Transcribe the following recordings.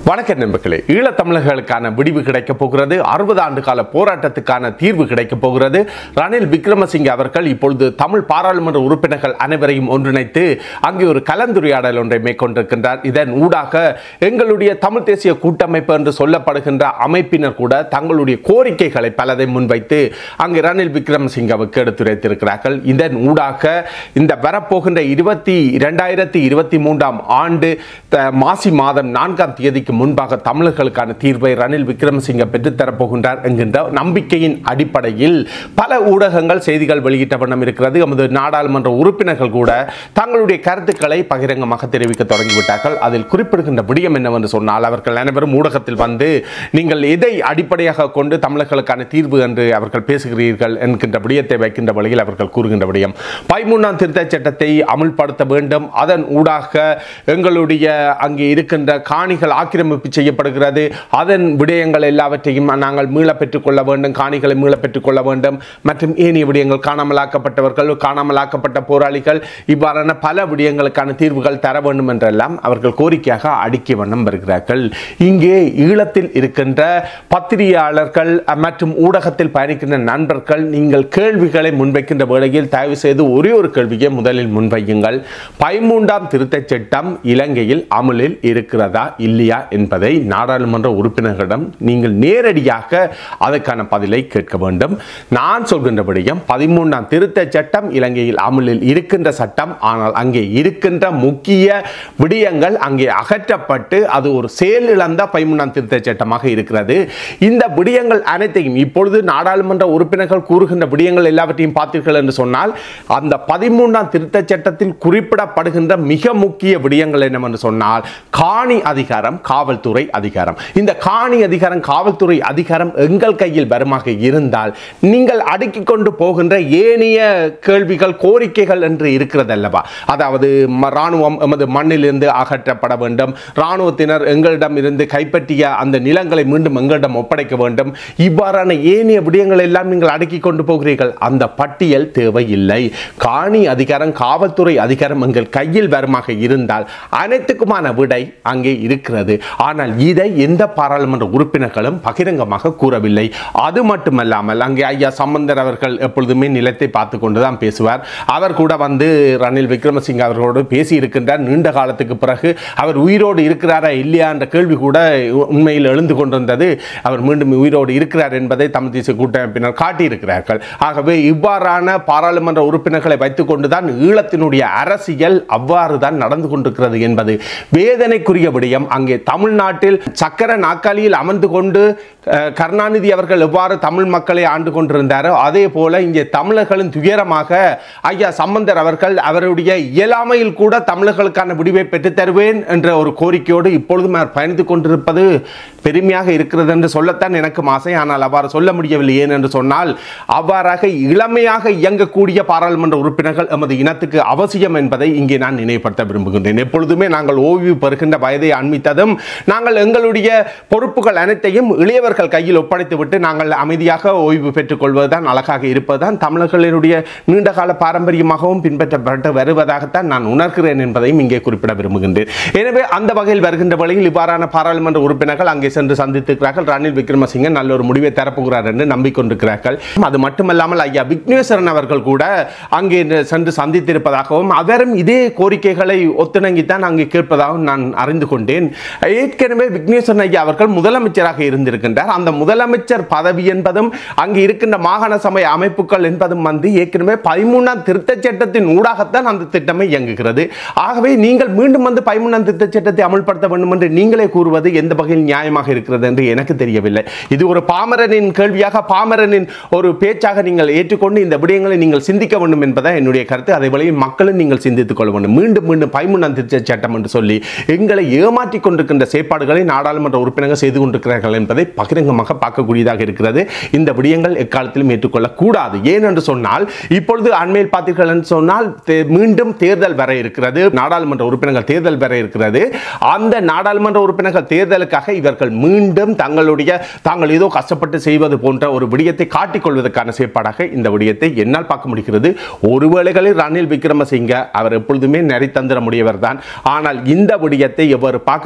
வணக்கம் நண்பர்களே ஈழத்தமிழர்களுக்கான விடிவு கிடைக்கப் போகிறது அறுபது ஆண்டு கால போராட்டத்துக்கான தீர்வு கிடைக்கப் போகிறது ரணில் விக்ரமசிங்கே அவர்கள் இப்பொழுது தமிழ் பாராளுமன்ற உறுப்பினர்கள் அனைவரையும் ஒன்றிணைத்து அங்கே ஒரு கலந்துரையாடல் ஒன்றை மேற்கொண்டிருக்கின்றார் இதன் ஊடாக எங்களுடைய தமிழ் தேசிய கூட்டமைப்பு என்று சொல்லப்படுகின்ற அமைப்பினர் கூட தங்களுடைய கோரிக்கைகளை பலதை முன்வைத்து அங்கு ரணில் விக்ரமசிங்கவுக்கு எடுத்துரைத்திருக்கிறார்கள் இதன் ஊடாக இந்த வரப்போகின்ற இருபத்தி இரண்டாயிரத்தி இருபத்தி மூன்றாம் ஆண்டு த- மாசி மாதம் நான்காம் தேதிக்கு முன்பாக தமிழர்களுக்கான தீர்வை ரணில் விக்ரமசிங்க பெற்றுத்தரப் போகின்றார் என்கின்ற நம்பிக்கையின் அடிப்படையில் பல ஊடகங்கள் செய்திகள் வெளியிட்ட வண்ணம் இருக்கிறது எமது நாடாளுமன்ற உறுப்பினர்கள் கூட தங்களுடைய கருத்துக்களை பகிரங்கமாக தெரிவிக்க தொடங்கிவிட்டார்கள் அதில் குறிப்பிடுகின்ற விடயம் என்னவென்று சொன்னால் அவர்கள் அனைவரும் ஊடகத்தில் வந்து நீங்கள் எதை அடிப்படையாக கொண்டு தமிழர்களுக்கான தீர்வு என்று அவர்கள் பேசுகிறீர்கள் என்கின்ற விடயத்தை வைக்கின்ற வழியில் அவர்கள் கூறுகின்ற விடயம் பதிமூன்றாம் திருத்தச் சட்டத்தை அமுல்படுத்த வேண்டும் அதன் ஊடாக எங்களுடைய அங்கே இருக்கின்ற காணிகள் ஆக்கிரமிப்பு செய்யப்படுகிறது அதன் விடயங்கள் எல்லாவற்றையும் நாங்கள் மீள பெற்றுக்கொள்ள வேண்டும் காணிகளை மீள பெற்றுக்கொள்ள வேண்டும் மற்றும் ஏனைய விடயங்கள் காணாமலாக்கப்பட்டவர்கள் காணாமலாக்கப்பட்ட போராளிகள் இவ்வாறான பல விடயங்களுக்கான தீர்வுகள் தர வேண்டும் என்றெல்லாம் அவர்கள் கோரிக்கையாக அடுக்கிய வண்ணம் வருகிறார்கள் இங்கே ஈழத்தில் இருக்கின்ற பத்திரிகையாளர்கள் அஹ், மற்றும் ஊடகத்தில் பயணிக்கின்ற நண்பர்கள் நீங்கள் கேள்விகளை முன்வைக்கின்ற வேளையில் தயவு செய்து ஒரே ஒரு கேள்வியை முதலில் முன்வையுங்கள் பதிமூன்றாம் திருத்தச் சட்டம் இலங்கையில் அமலில் இருக்கிறதா இல்லையா என்பதை நாடாளுமன்ற உறுப்பினர்களிடம் நீங்கள் நேரடியாக அதற்கான பதிலை கேட்க வேண்டும் நான் சொல்கின்ற விடயம் பதிமூன்றாம் திருத்தச் சட்டம் இலங்கையில் அமலில் இருக்கின்ற சட்டம் ஆனால் அங்கே இருக்கின்ற முக்கிய விடயங்கள் அங்கே அகற்றப்பட்டு அது ஒரு செயலிழந்த பதிமூன்றாம் திருத்தச் சட்டமாக இருக்கிறது இந்த விடயங்கள் அனைத்தையும் இப்பொழுது நாடாளுமன்ற உறுப்பினர்கள் கூறுகின்ற விடயங்கள் எல்லாவற்றையும் பார்த்தீர்கள் என்று சொன்னால் அந்த பதிமூன்றாம் திருத்தச் சட்டத்தில் குறிப்பிடப்படுகின்ற மிக முக்கிய விடயங்கள் என்னவென்று சொன்னால் காணி அதிகாரம் காவல்துறை அதிகாரம் இந்த காணி அதிகாரம் காவல்துறை அதிகாரம் எங்கள் கையில் வருமாக இருந்தால் நீங்கள் அடுக்கிக் கொண்டு போகின்ற ஏனைய கேள்விகள் கோரிக்கைகள் என்று இருக்கிறது அல்லவா அதாவது ம- ராணுவம் எமது மண்ணிலிருந்து அகற்றப்பட வேண்டும் ராணுவத்தினர் எங்களிடம் இருந்து கைப்பற்றிய அந்த நிலங்களை மீண்டும் எங்களிடம் ஒப்படைக்க வேண்டும் இவ்வாறான ஏனைய விடயங்கள் எல்லாம் நீங்கள் அடுக்கிக் கொண்டு போகிறீர்கள் அந்த பட்டியல் தேவையில்லை காணி அதிகாரம் காவல்துறை அதிகாரம் எங்கள் கையில் வருமாக இருந்தால் அனைத்துக்குமான விடை அங்கே இருக்கிறது ஆனால் இதை எந்த பாராளுமன்ற உறுப்பினர்களும் பகிரங்கமாக கூறவில்லை அது மட்டுமல்லாமல் அங்கே ஐயா சம்பந்தர் அவர்கள் எப்பொழுதுமே நிலத்தை பார்த்து கொண்டுதான் பேசுவார் அவர் கூட வந்து ரணில் விக்ரமசிங்க அவர்களோடு பேசி இருக்கின்றார் நீண்ட காலத்துக்கு பிறகு அவர் உயிரோடு இருக்கிறாரா இல்லையா என்ற கேள்வி கூட உண்மையில் எழுந்து கொண்டிருந்தது அவர் மீண்டும் உயிரோடு இருக்கிறார் என்பதை தமிழ் தேசிய கூட்டமைப்பினர் காட்டியிருக்கிறார்கள் ஆகவே இவ்வாறான பாராளுமன்ற உறுப்பினர்களை வைத்துக் கொண்டுதான் ஈழத்தினுடைய அரசியல் அவ்வாறு தான் நடந்து கொண்டிருக்கிறது என்பது வேதனைக்குரிய விடயம் அங்கே தமிழ்நாட்டில் சக்கர நாற்காலியில் அமர்ந்து கொண்டு அஹ், கருணாநிதி அவர்கள் எவ்வாறு தமிழ் மக்களை ஆண்டு கொண்டிருந்தாரோ அதே போல இங்கே தமிழர்களின் துயரமாக ஐயா சம்பந்தர் அவர்கள் அவருடைய இயலாமையில் கூட தமிழர்களுக்கான விடிவை பெற்றுத் தருவேன் என்ற ஒரு கோரிக்கையோடு இப்பொழுதும் அவர் பயணித்துக் கொண்டிருப்பது பெருமையாக இருக்கிறது என்று சொல்லத்தான் எனக்கும் ஆசை ஆனால் அவ்வாறு சொல்ல முடியவில்லை ஏன் என்று சொன்னால் அவ்வாறாக இளமையாக இயங்கக்கூடிய பாராளுமன்ற உறுப்பினர்கள் எமது இனத்துக்கு அவசியம் என்பதை இங்கே நான் நினைவுபடுத்த விரும்புகின்றேன் எப்பொழுதுமே நாங்கள் ஓய்வு பெறுகின்ற வயதை அண்மித்ததும் நாங்கள் எங்களுடைய பொறுப்புகள் அனைத்தையும் இளையவர்கள் கையில் ஒப்படைத்துவிட்டு நாங்கள் அமைதியாக ஓய்வு பெற்றுக் கொள்வதுதான் அழகாக இருப்பதுதான் தமிழர்களுடைய நீண்டகால பாரம்பரியமாகவும் பின்பற்றப்பட்டு வருவதாகத்தான் நான் உணர்கிறேன் என்பதையும் இங்கே குறிப்பிட விரும்புகின்றேன் எனவே அந்த வகையில் வருகின்ற வழியில் இவ்வாறான பாராளுமன்ற உறுப்பினர்கள் அங்கே சென்று சந்தித்திருக்கிறார்கள் ரணில் விக்ரமசிங்க நல்ல ஒரு முடிவை தரப்போகிறார் என்று நம்பிக்கொண்டிருக்கிறார்கள் அது மட்டுமல்லாமல் ஐயா விக்னேஸ்வரன் அவர்கள் கூட அங்கே சென்று சந்தித்திருப்பதாகவும் அவரும் இதே கோரிக்கைகளை ஒத்துணங்கித்தான் அங்கே கேட்பதாகவும் நான் அறிந்து கொண்டேன் ஏற்கனவே விக்னேஸ்வரன் ஐயா அவர்கள் முதலமைச்சராக இருந்திருக்கின்றார் அந்த முதலமைச்சர் பதவி என்பதும் அங்கே இருக்கின்ற மாகாண சபை அமைப்புகள் என்பதும் வந்து ஏற்கனவே பதிமூணாம் திருத்தச் சட்டத்தின் ஊடாகத்தான் அந்த திட்டமே இயங்குகிறது ஆகவே நீங்கள் மீண்டும் வந்து பதிமூணாம் திருத்தச் சட்டத்தை அமல்படுத்த வேண்டும் என்று நீங்களே கூறுவது எந்த வகையில் நியாயமாக இருக்கிறது என்று எனக்கு தெரியவில்லை இது ஒரு பாமரனின் கேள்வியாக பாமரனின் ஒரு பேச்சாக நீங்கள் ஏற்றுக்கொண்டு இந்த விடயங்களை நீங்கள் சிந்திக்க வேண்டும் என்பதை என்னுடைய கருத்து அதே வேளையில் மக்களும் நீங்கள் சிந்தித்துக் கொள்ள வேண்டும் மீண்டும் மீண்டும் பதிமூணாம் திருத்தச் சட்டம் என்று சொல்லி எங்களை ஏமாற்றிக் கொண்டிருக்கின்ற செயற்பாடுகளை நாடாளுமன்ற உறுப்பினர்கள் செய்து கொண்டிருக்கிறார்கள் என்பதை பகிரங்கமாக பார்க்கக்கூடியதாக இருக்கிறது இந்த விடயங்கள் எக்காலத்திலும் ஏற்றுக்கொள்ளக்கூடாது ஏன் என்று சொன்னால் இப்பொழுது அண்மையில் பார்த்தீர்கள் என்று சொன்னால் தே- மீண்டும் தேர்தல் வர இருக்கிறது நாடாளுமன்ற உறுப்பினர்கள் தேர்தல் வர இருக்கிறது அந்த நாடாளுமன்ற உறுப்பினர்கள் தேர்தலுக்காக இவர்கள் மீண்டும் தங்களுடைய தாங்கள் ஏதோ கஷ்டப்பட்டு செய்வது போன்ற ஒரு விடயத்தை காட்டிக்கொள்வதற்கான செயற்பாடாக இந்த விடயத்தை என்னால் பார்க்க முடிகிறது ஒருவேளைகளில் ரணில் விக்ரமசிங்க அவர் எப்பொழுதுமே நரித்தந்திர முடியவர் தான் ஆனால் இந்த விடயத்தை எவ்வாறு பார்க்க போகிறார்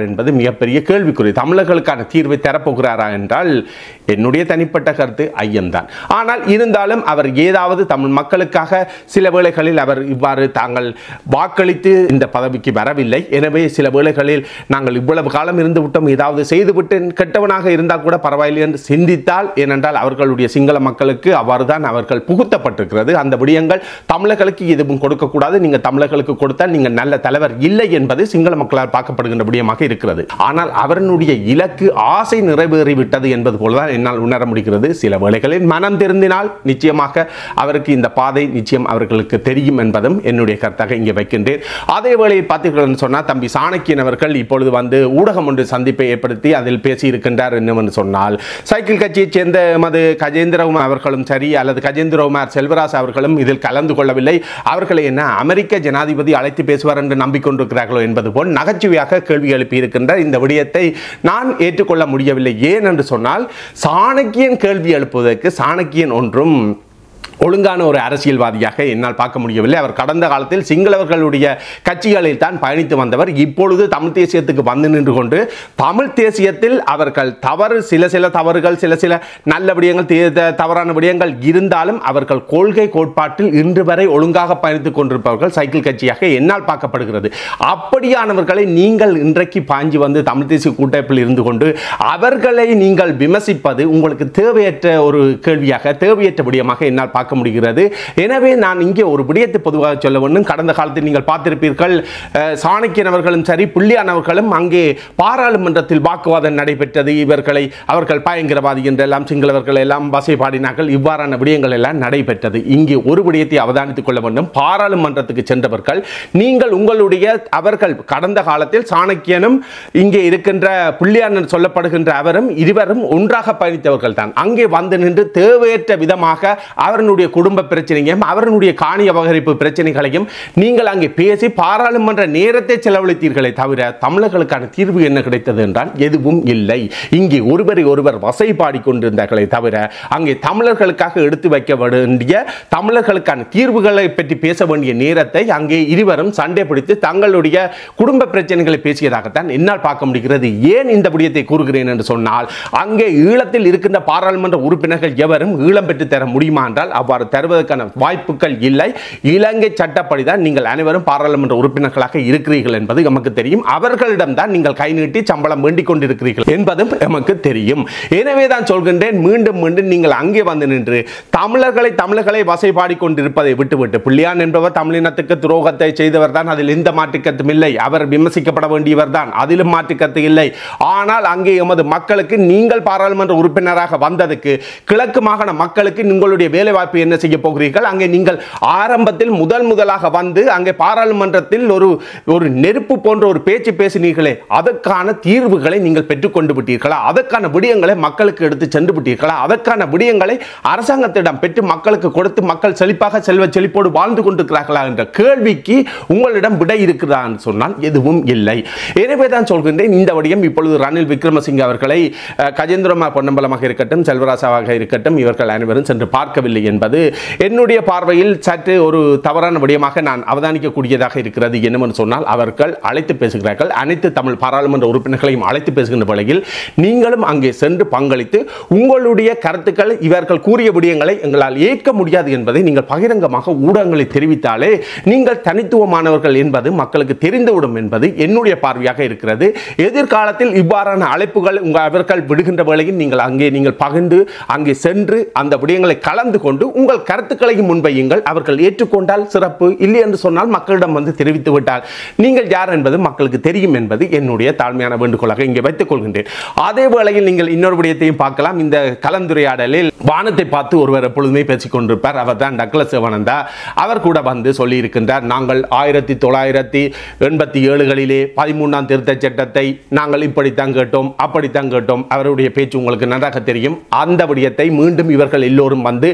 என்பது மிகப்பெரிய கேள்விக்குறி தமிழர்களுக்கான தீர்வை தரப்போகிறாரா என்றால் என்னுடைய தனிப்பட்ட கருத்து ஐயம்தான் ஆனால் இருந்தாலும் அவர் ஏதாவது தமிழ் மக்களுக்காக சில வேளைகளில் அவர் இவ்வாறு தாங்கள் வாக்களித்து இந்த பதவிக்கு வரவில்லை எனவே சில வேளைகளில் நாங்கள் இவ்வளவு காலம் இருந்து விட்டோம் ஏதாவது செய்துவிட்டு கெட்டவனாக இருந்தால் கூட பரவாயில்லை என்று சிந்தித்தால் ஏனென்றால் அவர்களுடைய சிங்கள மக்களுக்கு அவ்வாறு தான் அவர்கள் புகுத்தப்பட்டிருக்கிறது அந்த விடயங்கள் தமிழர்களுக்கு எதுவும் கொடுக்கக்கூடாது நீங்கள் தமிழர்களுக்கு கொடுத்தால் நீங்கள் நல்ல தலைவர் இல்லை என்பது சிங்கள மக்களால் பார்க்கப்படுகின்ற விடயமாக இருக்கிறது ஆனால் அவரனுடைய இலக்கு ஆசை நிறைவேறிவிட்டது என்பது போலதான் என்னால் உணர முடிகிறது சில வேளைகளில் மனம் திருந்தினால் நிச்சயமாக அவருக்கு இந்த பாதை நிச்சயம் அவர்களுக்கு தெரியும் என்பதும் என்னுடைய கருத்தாக இங்கே வைக்கின்றேன் அதே வேளையில் பார்த்தீர்கள் சொன்னால் தம்பி சாணக்கியன் அவர்கள் இப்பொழுது வந்து ஊடகம் ஒன்று சந்திப்பை ஏற்படுத்தி அதில் பேசியிருக்கின்றார் என்னவென்று சொன்னால் சைக்கிள் கட்சியைச் சேர்ந்த எமது கஜேந்திரகுமார் அவர்களும் சரி அல்லது கஜேந்திரகுமார் செல்வராஜ் அவர்களும் இதில் கலந்து கொள்ளவில்லை அவர்களை என்ன அமெரிக்க ஜனாதிபதி அழைத்து பேசுவார் என்று நம்பிக்கொண்டிருக்கிறார்களோ என்பது போல் நகைச்சுவையாக கேள்வி எழுப்பியிருக்கின்ற இந்த விடயத்தை நான் ஏற்றுக்கொள்ள முடியவில்லை ஏன் என்று சொன்னால் சாணக்கியன் கேள்வி எழுப்புவதற்கு சாணக்கியன் ஒன்றும் ஒழுங்கான ஒரு அரசியல்வாதியாக என்னால் பார்க்க முடியவில்லை அவர் கடந்த காலத்தில் சிங்களவர்களுடைய கட்சிகளில் தான் பயணித்து வந்தவர் இப்பொழுது தமிழ் தேசியத்துக்கு வந்து நின்று கொண்டு தமிழ் தேசியத்தில் அவர்கள் தவறு சில சில தவறுகள் சில சில நல்ல விடயங்கள் தே- த- தவறான விடயங்கள் இருந்தாலும் அவர்கள் கொள்கை கோட்பாட்டில் இன்று வரை ஒழுங்காக பயணித்துக் கொண்டிருப்பவர்கள் சைக்கிள் கட்சியாக என்னால் பார்க்கப்படுகிறது அப்படியானவர்களை நீங்கள் இன்றைக்கு பாஞ்சு வந்து தமிழ் தேசிய கூட்டமைப்பில் இருந்து கொண்டு அவர்களை நீங்கள் விமர்சிப்பது உங்களுக்கு தேவையற்ற ஒரு கேள்வியாக தேவையற்ற விடயமாக என்னால் பார்க்க முடிகிறது எனவே நான் இங்கே ஒரு விடயத்தை பொதுவாக சொல்ல வேண்டும் கடந்த காலத்தில் நீங்கள் பார்த்திருப்பீர்கள் அஹ், சாணக்கியன் அவர்களும் சரி புள்ளியான் அவர்களும் அங்கே பாராளுமன்றத்தில் வாக்குவாதம் நடைபெற்றது இவர்களை அவர்கள் பயங்கரவாதி என்றெல்லாம் சிங்களவர்கள் எல்லாம் வசை பாடினார்கள் இவ்வாறான விடயங்கள் எல்லாம் நடைபெற்றது இங்கே ஒரு விடயத்தை அவதானித்துக் கொள்ள வேண்டும் பாராளுமன்றத்துக்கு சென்றவர்கள் நீங்கள் உங்களுடைய அவர்கள் கடந்த காலத்தில் சாணக்கியனும் இங்கே இருக்கின்ற புள்ளியான் சொல்லப்படுகின்ற அவரும் இருவரும் ஒன்றாக பயணித்தவர்கள் தான் அங்கே வந்து நின்று தேவையற்ற விதமாக அவர்களுடைய குடும்ப பிரச்சனையும் அவர்களுடைய காணி அபகரிப்பு பிரச்சனைகளையும் நீங்கள் அங்கே பேசி பாராளுமன்ற நேரத்தை செலவழித்தீர்களே தவிர தமிழர்களுக்கான தீர்வு என்ன கிடைத்தது என்றால் எதுவும் இல்லை இங்கே ஒருவரை ஒருவர் வசை பாடிக்கொண்டிருந்தார்களே தவிர அங்கே தமிழர்களுக்காக எடுத்து வைக்க வேண்டிய தமிழர்களுக்கான தீர்வுகளை பற்றி பேச வேண்டிய நேரத்தை அங்கே இருவரும் சண்டை பிடித்து தங்களுடைய குடும்ப பிரச்சனைகளை பேசியதாகத்தான் என்னால் பார்க்க முடிகிறது ஏன் இந்த விடயத்தை கூறுகிறேன் என்று சொன்னால் அங்கே ஈழத்தில் இருக்கின்ற பாராளுமன்ற உறுப்பினர்கள் எவரும் ஈழம் பெற்று தர முடியுமா என்றால் அவ்வாறு தருவதற்கான வாய்ப்புகள் இல்லை இலங்கை சட்டப்படி தான் நீங்கள் அனைவரும் பாராளுமன்ற உறுப்பினர்களாக இருக்கிறீர்கள் என்பது நமக்கு தெரியும் அவர்களிடம் தான் நீங்கள் கை நீட்டி சம்பளம் வேண்டிக் கொண்டிருக்கிறீர்கள் என்பதும் நமக்கு தெரியும் எனவே தான் சொல்கின்றேன் மீண்டும் மீண்டும் நீங்கள் அங்கே வந்து நின்று தமிழர்களை தமிழர்களை வசைபாடி கொண்டிருப்பதை விட்டுவிட்டு பிள்ளையான் என்பவர் தமிழினத்துக்கு துரோகத்தை செய்தவர் தான் அதில் எந்த மாற்றுக்கத்தும் இல்லை அவர் விமர்சிக்கப்பட வேண்டியவர் தான் அதிலும் மாற்றுக்கத்து இல்லை ஆனால் அங்கே எமது மக்களுக்கு நீங்கள் பாராளுமன்ற உறுப்பினராக வந்ததுக்கு கிழக்கு மாகாண மக்களுக்கு உங்களுடைய வேலை வாய்ப்பு என்ன செய்ய போகிறீர்கள் அங்கே நீங்கள் ஆரம்பத்தில் முதல் முதலாக வந்து அங்கே பாராளுமன்றத்தில் ஒரு ஒரு நெருப்பு போன்ற ஒரு பேச்சு பேசினீர்களே அதற்கான தீர்வுகளை நீங்கள் பெற்றுக்கொண்டு விட்டீர்களா அதற்கான விடயங்களை மக்களுக்கு எடுத்து சென்று விட்டீர்களா அதற்கான விடயங்களை அரசாங்கத்திடம் பெற்று மக்களுக்கு கொடுத்து மக்கள் செழிப்பாக செல்வ செழிப்போடு வாழ்ந்து கொண்டிருக்கிறார்களா என்ற கேள்விக்கு உங்களிடம் விடை இருக்கிறதா என்று சொன்னால் எதுவும் இல்லை எனவே தான் சொல்கின்றேன் இந்த விடயம் இப்பொழுது ரணில் விக்ரமசிங்க அவர்களை அஹ், கஜேந்திரமா பொன்னம்பலமாக இருக்கட்டும் செல்வராசாவாக இருக்கட்டும் இவர்கள் அனைவரும் சென்று பார்க்கவில்லை என்பது என்னுடைய பார்வையில் சற்று ஒரு தவறான விடயமாக நான் அவதானிக்கக்கூடியதாக இருக்கிறது என்னவென்று சொன்னால் அவர்கள் அழைத்து பேசுகிறார்கள் அனைத்து தமிழ் பாராளுமன்ற உறுப்பினர்களையும் அழைத்து பேசுகின்ற வேளையில் நீங்களும் அங்கே சென்று பங்களித்து உங்களுடைய கருத்துக்கள் இவர்கள் கூறிய விடயங்களை எங்களால் ஏற்க முடியாது என்பதை நீங்கள் பகிரங்கமாக ஊடகங்களில் தெரிவித்தாலே நீங்கள் தனித்துவமானவர்கள் என்பது மக்களுக்கு தெரிந்துவிடும் என்பது என்னுடைய பார்வையாக இருக்கிறது எதிர்காலத்தில் இவ்வாறான அழைப்புகள் உங்கள் அவர்கள் விடுகின்ற வேளையில் நீங்கள் அங்கே நீங்கள் பகிர்ந்து அங்கே சென்று அந்த விடயங்களை கலந்து கொண்டு உங்கள் கருத்துக்களையும் முன்வையுங்கள் அவர்கள் ஏற்றுக்கொண்டால் சிறப்பு இல்லை என்று சொன்னால் மக்களிடம் வந்து தெரிவித்து விட்டால் நீங்கள் யார் என்பது மக்களுக்கு தெரியும் என்பது என்னுடைய தாழ்மையான வேண்டுகோளாக இங்கே வைத்துக் கொள்கின்றேன் அதே வேளையில் நீங்கள் இன்னொரு விடயத்தையும் பார்க்கலாம் இந்த கலந்துரையாடலில் வானத்தை பார்த்து ஒருவர் எப்பொழுதுமே பேசிக் கொண்டிருப்பார் அவர் தான் டக்ளஸ் சிவானந்தா அவர் கூட வந்து சொல்லியிருக்கின்றார் நாங்கள் ஆயிரத்தி தொள்ளாயிரத்தி எண்பத்தி ஏழுகளிலே பதிமூணாம் திருத்தச் சட்டத்தை நாங்கள் இப்படித்தான் கேட்டோம் அப்படித்தான் கேட்டோம் அவருடைய பேச்சு உங்களுக்கு நன்றாக தெரியும் அந்த விடயத்தை மீண்டும் இவர்கள் எல்லோரும் வந்து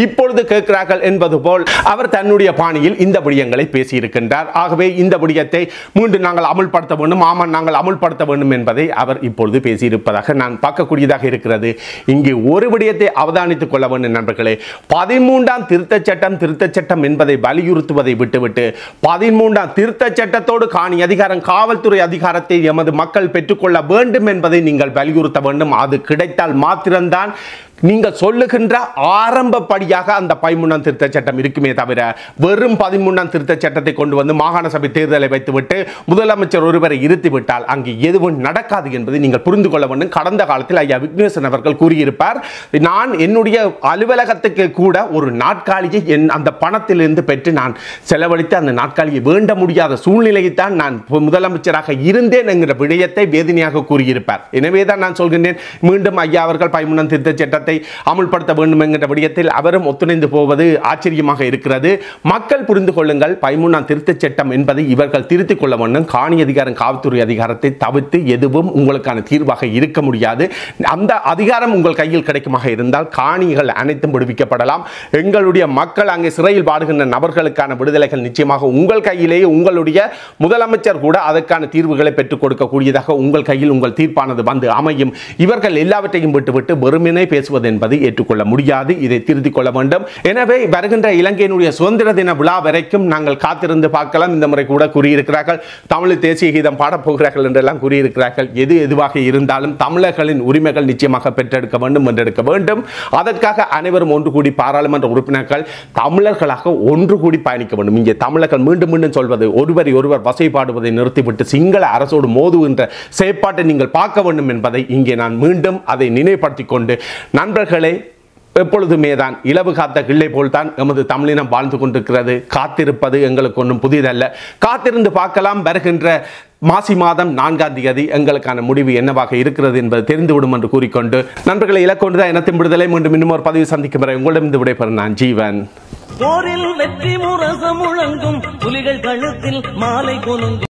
இப்பொழுது கேட்கிறார்கள் என்பது போல் அவர் தன்னுடைய பாணியில் இந்த விடயங்களை பேசியிருக்கின்றார் ஆகவே இந்த விடயத்தை மீண்டும் நாங்கள் அமுல்படுத்த வேண்டும் ஆமாம் நாங்கள் அமுல்படுத்த வேண்டும் என்பதை அவர் இப்பொழுது பேசியிருப்பதாக நான் பார்க்கக்கூடியதாக இருக்கிறது இங்கு ஒரு விடயத்தை அவதானித்துக் கொள்ள வேண்டும் நண்பர்களே பதிமூன்றாம் திருத்தச் சட்டம் திருத்தச் சட்டம் என்பதை வலியுறுத்துவதை விட்டுவிட்டு பதிமூன்றாம் திருத்தச் சட்டத்தோடு காணி அதிகாரம் காவல்துறை அதிகாரத்தை எமது மக்கள் பெற்றுக்கொள்ள வேண்டும் என்பதை நீங்கள் வலியுறுத்த வேண்டும் அது கிடைத்தால் மாத்திரம்தான் நீங்கள் சொல்லுகின்ற ஆரம்ப படியாக அந்த பதிமூன்றாம் திருத்த சட்டம் இருக்குமே தவிர வெறும் பதிமூன்றாம் திருத்த சட்டத்தை கொண்டு வந்து மாகாண சபை தேர்தலை வைத்துவிட்டு முதலமைச்சர் ஒருவரை இருத்திவிட்டால் அங்கு எதுவும் நடக்காது என்பதை நீங்கள் புரிந்து கொள்ள வேண்டும் கடந்த காலத்தில் ஐயா விக்னேசன் அவர்கள் கூறியிருப்பார் நான் என்னுடைய அலுவலகத்துக்கு கூட ஒரு நாட்காலியை என் அந்த பணத்திலிருந்து பெற்று நான் செலவழித்து அந்த நாட்காலியை வேண்ட முடியாத சூழ்நிலையை தான் நான் முதலமைச்சராக இருந்தேன் என்கிற விடயத்தை வேதனையாக கூறியிருப்பார் எனவே தான் நான் சொல்கின்றேன் மீண்டும் ஐயா அவர்கள் பதிமூணாம் திருத்த சட்டத்தை அமுல்படுத்த வேண்டும் என்கிற விடயத்தில் அவரும் ஒத்துழைந்து போவது ஆச்சரியமாக இருக்கிறது மக்கள் புரிந்து கொள்ளுங்கள் பதிமூணாம் திருத்தச் சட்டம் என்பதை இவர்கள் திருத்திக் கொள்ள வேண்டும் காணி அதிகாரம் காவல்துறை அதிகாரத்தை தவிர்த்து எதுவும் உங்களுக்கான தீர்வாக இருக்க முடியாது அந்த அதிகாரம் உங்கள் கையில் கிடைக்குமாக இருந்தால் காணிகள் அனைத்தும் விடுவிக்கப்படலாம் எங்களுடைய மக்கள் அங்கே சிறையில் வாடுகின்ற நபர்களுக்கான விடுதலைகள் நிச்சயமாக உங்கள் கையிலேயே உங்களுடைய முதலமைச்சர் கூட அதற்கான தீர்வுகளை பெற்றுக் கொடுக்கக்கூடியதாக உங்கள் கையில் உங்கள் தீர்ப்பானது வந்து அமையும் இவர்கள் எல்லாவற்றையும் விட்டுவிட்டு வெறுமனே பேசுவது என்பது ஏற்றுக்கொள்ள முடியாது இதை திருத்திக் கொள்ள வேண்டும் எனவே வருகின்ற இலங்கையினுடைய சுதந்திர தின விழா வரைக்கும் நாங்கள் காத்திருந்து பார்க்கலாம் இந்த முறை கூட கூறியிருக்கிறார்கள் தமிழ் தேசிய கீதம் பாடப்போகிறார்கள் என்றெல்லாம் கூறியிருக்கிறார்கள் எது எதுவாக இருந்தாலும் தமிழர்களின் உரிமைகள் நிச்சயமாக பெற்றெடுக்க வேண்டும் என்றெடுக்க வேண்டும் அதற்காக அனைவரும் ஒன்று கூடி பாராளுமன்ற உறுப்பினர்கள் தமிழர்களாக ஒன்று கூடி பயணிக்க வேண்டும் இங்கே தமிழர்கள் மீண்டும் மீண்டும் சொல்வது ஒருவரை ஒருவர் வசைப்பாடுவதை நிறுத்திவிட்டு சிங்கள அரசோடு மோதுகின்ற செயற்பாட்டை நீங்கள் பார்க்க வேண்டும் என்பதை இங்கே நான் மீண்டும் அதை நினைவுபடுத்திக் கொண்டு நண்பர்களே எப்பொழுதுமே தான் இலவு காத்த கிள்ளை போல்தான் எமது தமிழினம் வாழ்ந்து கொண்டிருக்கிறது காத்திருப்பது எங்களுக்கு ஒன்றும் புதிதல்ல காத்திருந்து பார்க்கலாம் வருகின்ற மாசி மாதம் நான்காம் தேதி எங்களுக்கான முடிவு என்னவாக இருக்கிறது என்பது தெரிந்துவிடும் என்று கூறிக்கொண்டு நண்பர்களை இலக்கொண்டுதான் இனத்தின் விடுதலை மீண்டும் இன்னும் ஒரு பதிவு சந்திக்கும் வரை உங்களிடம் விடைபெறும் நான் ஜீவன் போரில் வெற்றி முரசம் முழங்கும் புலிகள் கழுத்தில் மாலை கொலுங்கும்